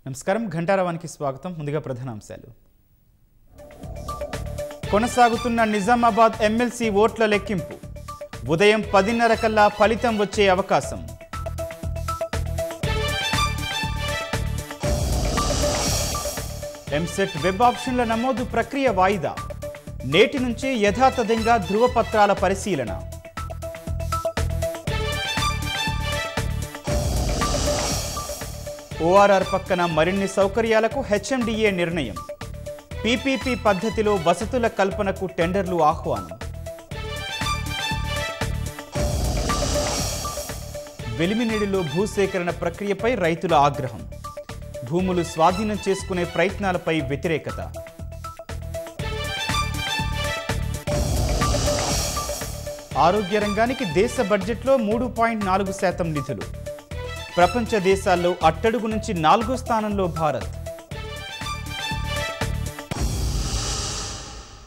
నమస్కారం ఘంటారావానికి స్వాగతం ముందుగా ప్రధానాంశాలు కొనసాగుతున్న నిజామాబాద్ ఎమ్మెల్సీ ఓట్ల లెక్కింపు ఉదయం పదిన్నర కల్లా ఫలితం వచ్చే అవకాశం ఎంసెట్ వెబ్ ఆప్షన్ల నమోదు ప్రక్రియ వాయిదా నేటి నుంచి యథాతథంగా ధృవపత్రాల పరిశీలన ఓఆర్ఆర్ పక్కన మరిన్ని సౌకర్యాలకు హెచ్ఎండిఏ నిర్ణయం పీపీపీ పద్ధతిలో వసతుల కల్పనకు టెండర్లు ఆహ్వానం వెలిమినేడులో భూసేకరణ ప్రక్రియపై రైతుల ఆగ్రహం భూములు స్వాధీనం చేసుకునే ప్రయత్నాలపై వ్యతిరేకత ఆరోగ్య రంగానికి దేశ బడ్జెట్లో మూడు పాయింట్ నాలుగు శాతం నిధులు ప్రపంచ దేశాల్లో అట్టడుగు నుంచి నాలుగో స్థానంలో భారత్